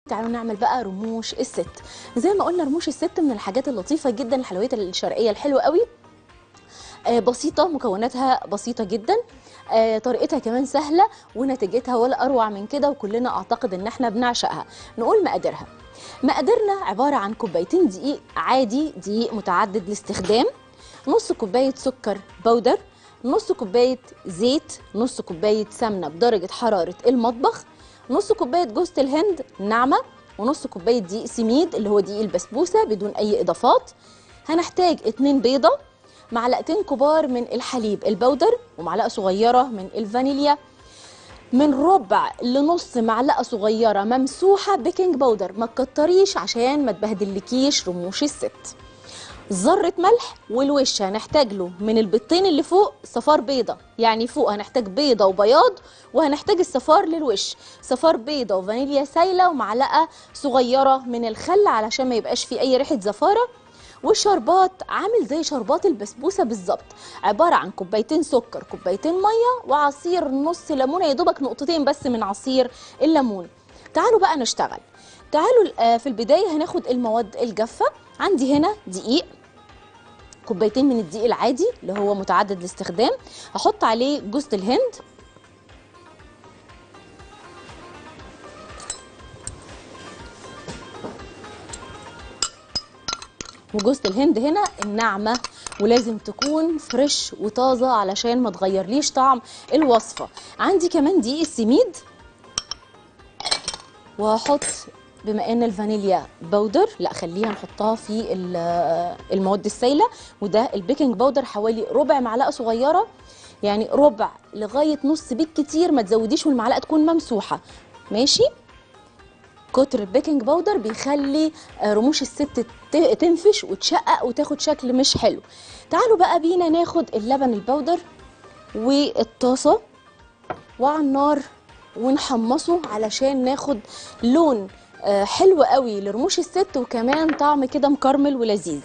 تعالوا نعمل بقى رموش الست زي ما قلنا رموش الست من الحاجات اللطيفه جدا الحلويات الشرقيه الحلوه قوي آه، بسيطه مكوناتها بسيطه جدا آه، طريقتها كمان سهله ونتيجتها ولا اروع من كده وكلنا اعتقد ان احنا بنعشقها نقول مقاديرها مقاديرنا عباره عن كوبايتين دقيق عادي دقيق متعدد الاستخدام نص كوبايه سكر بودر نص كوبايه زيت نص كوبايه سمنه بدرجه حراره المطبخ نص كوبايه جوز الهند ناعمه ونص كوبايه دقيق سميد اللي هو دقيق البسبوسه بدون اي اضافات هنحتاج اتنين بيضه معلقتين كبار من الحليب البودر ومعلقه صغيره من الفانيليا من ربع لنص معلقه صغيره ممسوحه بيكنج باودر ما تكتريش عشان ما تبهدلكيش رموش الست ذره ملح والوش هنحتاج له من البيضتين اللي فوق صفار بيضه يعني فوق هنحتاج بيضه وبياض وهنحتاج الصفار للوش صفار بيضه وفانيليا سايله ومعلقه صغيره من الخل علشان ما يبقاش فيه اي ريحه زفاره والشربات عامل زي شربات البسبوسه بالظبط عباره عن كوبايتين سكر كوبايتين ميه وعصير نص ليمونه يا دوبك نقطتين بس من عصير الليمون تعالوا بقى نشتغل تعالوا آه، في البدايه هناخد المواد الجافه عندي هنا دقيق كوبايتين من الدقيق العادي اللي هو متعدد الاستخدام هحط عليه جوز الهند وجوز الهند هنا الناعمه ولازم تكون فريش وطازه علشان ما تغيرليش طعم الوصفه عندي كمان دقيق السميد وهحط بما ان الفانيليا بودر لا خليها نحطها في ال- المواد السائله وده البيكنج باودر حوالي ربع معلقه صغيره يعني ربع لغايه نص بالكتير ما تزوديش والمعلقه تكون ممسوحه ماشي كتر البيكنج باودر بيخلي آه، رموش الست ت- تنفش وتشقق وتاخد شكل مش حلو تعالوا بقى بينا ناخد اللبن البودر والطاسه وعلى النار ونحمصه علشان ناخد لون آه، حلو قوي لرموش الست وكمان طعم كده مكرمل ولذيذ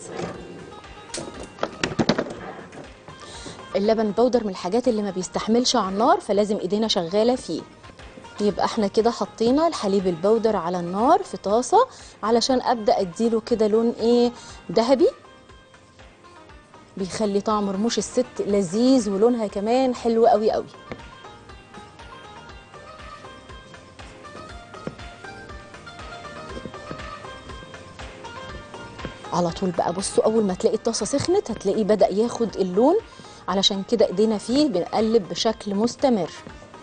اللبن البودر من الحاجات اللي ما بيستحملش على النار فلازم ايدينا شغاله فيه يبقى احنا كده حطينا الحليب البودر على النار في طاسه علشان ابدا اديله كده لون ايه ذهبي بيخلي طعم رموش الست لذيذ ولونها كمان حلو قوي قوي على طول بقى بصوا اول ما تلاقي الطاسه سخنت هتلاقيه بدا ياخد اللون علشان كده ايدينا فيه بنقلب بشكل مستمر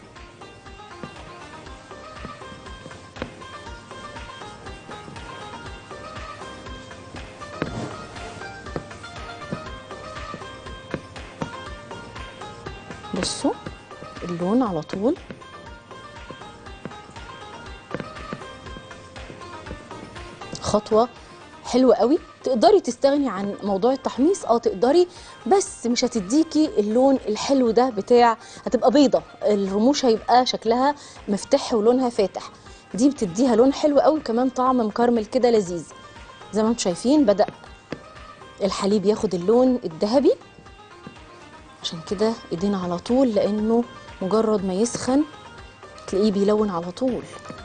بصوا اللون على طول خطوه حلوه قوي تقدري تستغني عن موضوع التحميص اه تقدري بس مش هتديكي اللون الحلو ده بتاع هتبقى بيضه الرموش هيبقى شكلها مفتح ولونها فاتح دي بتديها لون حلو قوي وكمان طعم مكرمل كده لذيذ زي ما انتم شايفين بدا الحليب ياخد اللون الذهبي عشان كده ايدينا على طول لانه مجرد ما يسخن تلاقيه بيلون على طول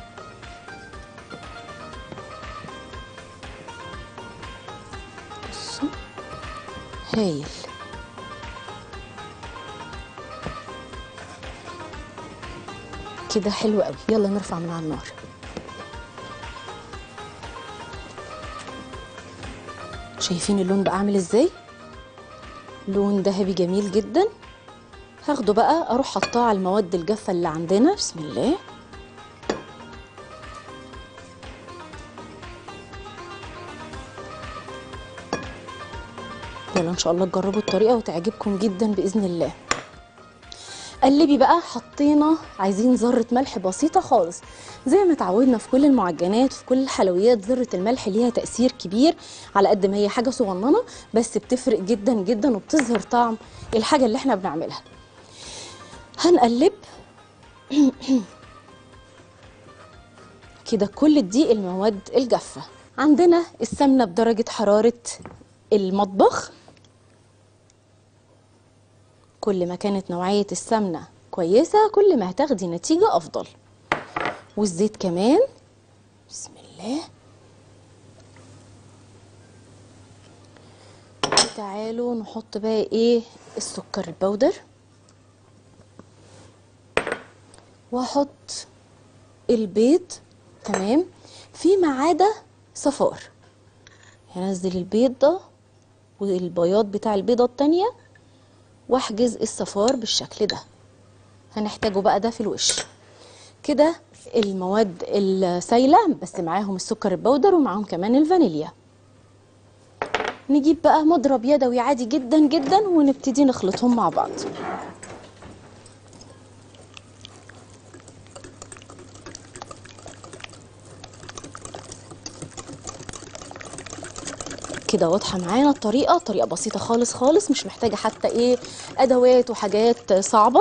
بصوا هايل كده حلو قوي يلا نرفع من على النار شايفين اللون بقى عامل ازاي لون ذهبي جميل جدا هاخده بقى اروح حطاه على المواد الجافه اللي عندنا بسم الله يلا ان شاء الله تجربوا الطريقه وتعجبكم جدا باذن الله قلبي بقى حطينا عايزين ذره ملح بسيطه خالص زي ما اتعودنا في كل المعجنات في كل الحلويات ذره الملح ليها تاثير كبير على قد ما هي حاجه صغننه بس بتفرق جدا جدا وبتظهر طعم الحاجه اللي احنا بنعملها هنقلب كده كل دي المواد الجافه عندنا السمنه بدرجه حراره المطبخ كل ما كانت نوعية السمنة كويسة كل ما هتاخدي نتيجة أفضل والزيت كمان بسم الله تعالوا نحط بقى ايه السكر البودر واحط البيض تمام فيما عدا صفار هنزل البيض ده والبياض بتاع البيضة التانية واحجز الصفار بالشكل ده هنحتاجه بقى ده في الوش كده المواد السايلة بس معاهم السكر البودر ومعاهم كمان الفانيليا نجيب بقى مضرب يدوي عادي جدا جدا ونبتدي نخلطهم مع بعض كده واضحه معانا الطريقه طريقه بسيطه خالص خالص مش محتاجه حتى ايه ادوات وحاجات صعبه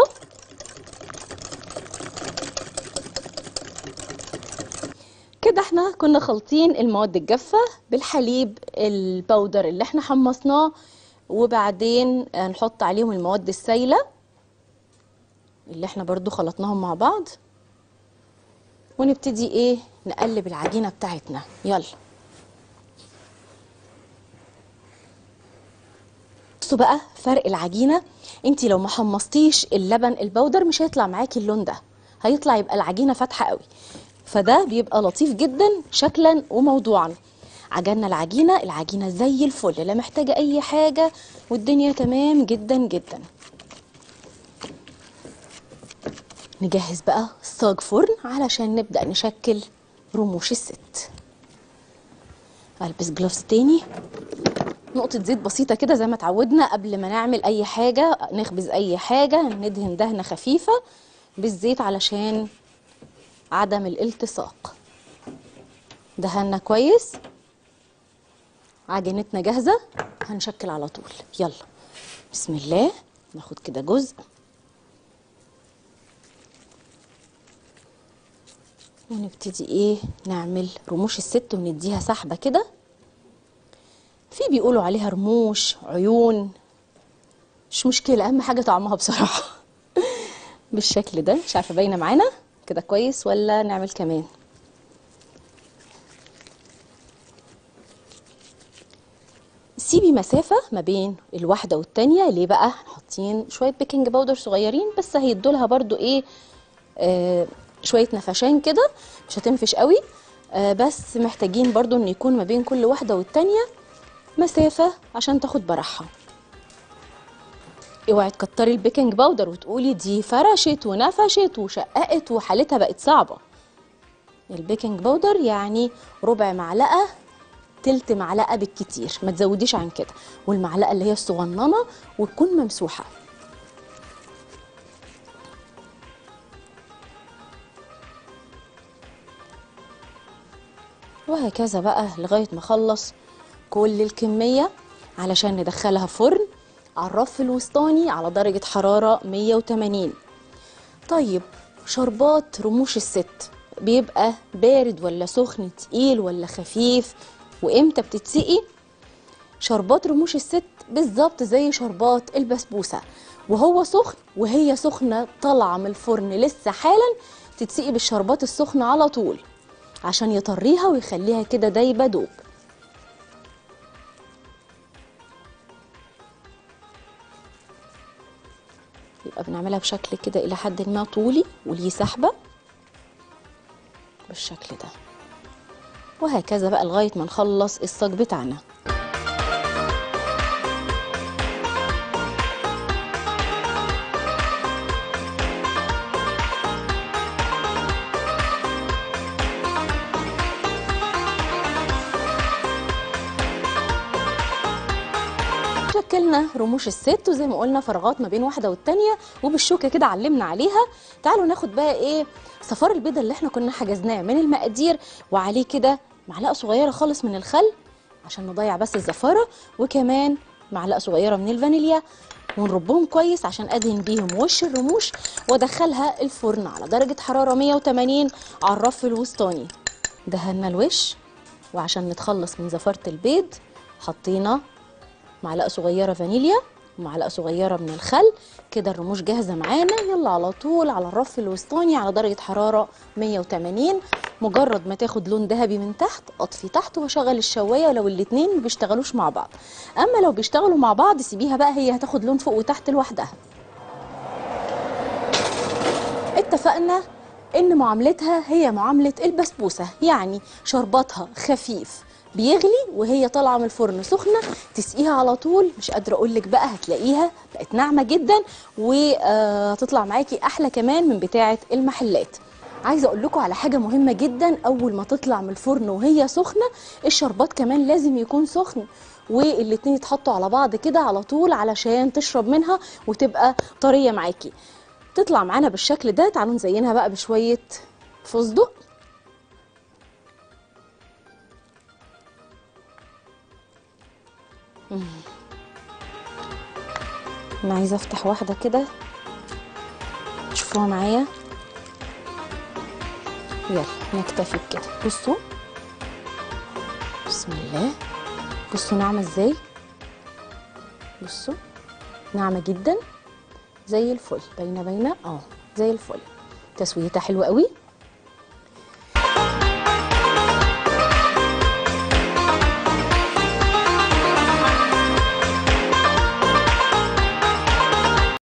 كده احنا كنا خالطين المواد الجافه بالحليب البودر اللي احنا حمصناه وبعدين نحط عليهم المواد السايله اللي احنا برضو خلطناهم مع بعض ونبتدي ايه نقلب العجينه بتاعتنا يلا بصوا بقى فرق العجينه انت لو ما حمصتيش اللبن البودر مش هيطلع معاكي اللون ده هيطلع يبقى العجينه فاتحه قوي فده بيبقى لطيف جدا شكلا وموضوعا عجلنا العجينه العجينه زي الفل لا محتاجه اي حاجه والدنيا تمام جدا جدا نجهز بقى صاج فرن علشان نبدا نشكل رموش الست البس جلوفز تاني نقطة زيت بسيطة كده زي ما اتعودنا قبل ما نعمل أي حاجة نخبز أي حاجة ندهن دهنة خفيفة بالزيت علشان عدم الالتصاق دهنا كويس عجينتنا جاهزة هنشكل على طول يلا بسم الله ناخد كده جزء ونبتدي ايه نعمل رموش الست ونديها سحبة كده في بيقولوا عليها رموش عيون مش مشكلة أهم حاجة طعمها بصراحة بالشكل ده مش عارفة باينة معانا كده كويس ولا نعمل كمان سيبي مسافة ما بين الواحدة والتانية ليه بقى حاطين شوية بيكنج باودر صغيرين بس هيدولها برضو ايه آه شوية نفشان كده مش هتنفش قوي آه بس محتاجين برضو ان يكون ما بين كل واحدة والتانية مسافة عشان تاخد براحها اوعي تكتري البيكنج باودر وتقولي دي فرشت ونفشت وشققت وحالتها بقت صعبة البيكنج باودر يعني ربع معلقة تلت معلقة بالكتير ما تزوديش عن كده والمعلقة اللي هي الصغننة وتكون ممسوحة وهكذا بقى لغاية ما اخلص كل الكمية علشان ندخلها فرن على الرف الوسطاني على درجة حرارة 180 طيب شربات رموش الست بيبقى بارد ولا سخن تقيل ولا خفيف وامتى بتتسقي شربات رموش الست بالظبط زي شربات البسبوسة وهو سخن وهي سخنة طالعة من الفرن لسه حالا تتسقي بالشربات السخنة على طول عشان يطريها ويخليها كده دايبة دوب يبقى بنعملها بشكل كده الى حد ما طولي وليه سحبه بالشكل ده وهكذا بقى لغايه ما نخلص الصاج بتاعنا شكلنا رموش الست وزي ما قلنا فراغات ما بين واحده والتانيه وبالشوكه كده علمنا عليها تعالوا ناخد بقى ايه صفار البيضه اللي احنا كنا حجزناه من المقادير وعليه كده معلقه صغيره خالص من الخل عشان نضيع بس الزفاره وكمان معلقه صغيره من الفانيليا ونربهم كويس عشان ادهن بيهم وش الرموش وادخلها الفرن على درجه حراره 180 على الرف الوسطاني دهنا الوش وعشان نتخلص من زفاره البيض حطينا معلقه صغيره فانيليا ومعلقه صغيره من الخل كده الرموش جاهزه معانا يلا على طول على الرف الوسطاني على درجه حراره 180 مجرد ما تاخد لون ذهبي من تحت اطفي تحت واشغل الشوايه لو الاتنين ما بيشتغلوش مع بعض اما لو بيشتغلوا مع بعض سيبيها بقى هي هتاخد لون فوق وتحت لوحدها اتفقنا ان معاملتها هي معامله البسبوسه يعني شرباتها خفيف بيغلي وهي طالعه من الفرن سخنه تسقيها على طول مش قادره اقول لك بقى هتلاقيها بقت ناعمه جدا وهتطلع معاكي احلى كمان من بتاعه المحلات عايزه اقول لكم على حاجه مهمه جدا اول ما تطلع من الفرن وهي سخنه الشربات كمان لازم يكون سخن والاتنين يتحطوا على بعض كده على طول علشان تشرب منها وتبقى طريه معاكي تطلع معانا بالشكل ده تعالوا نزينها بقى بشويه فستق مم. انا عايزه افتح واحده كده تشوفوها معايا يلا نكتفي بكده بصوا بسم الله بصوا ناعمه ازاي بصوا ناعمه جدا زي الفل باينه باينه اه زي الفل تسويتها حلوه قوي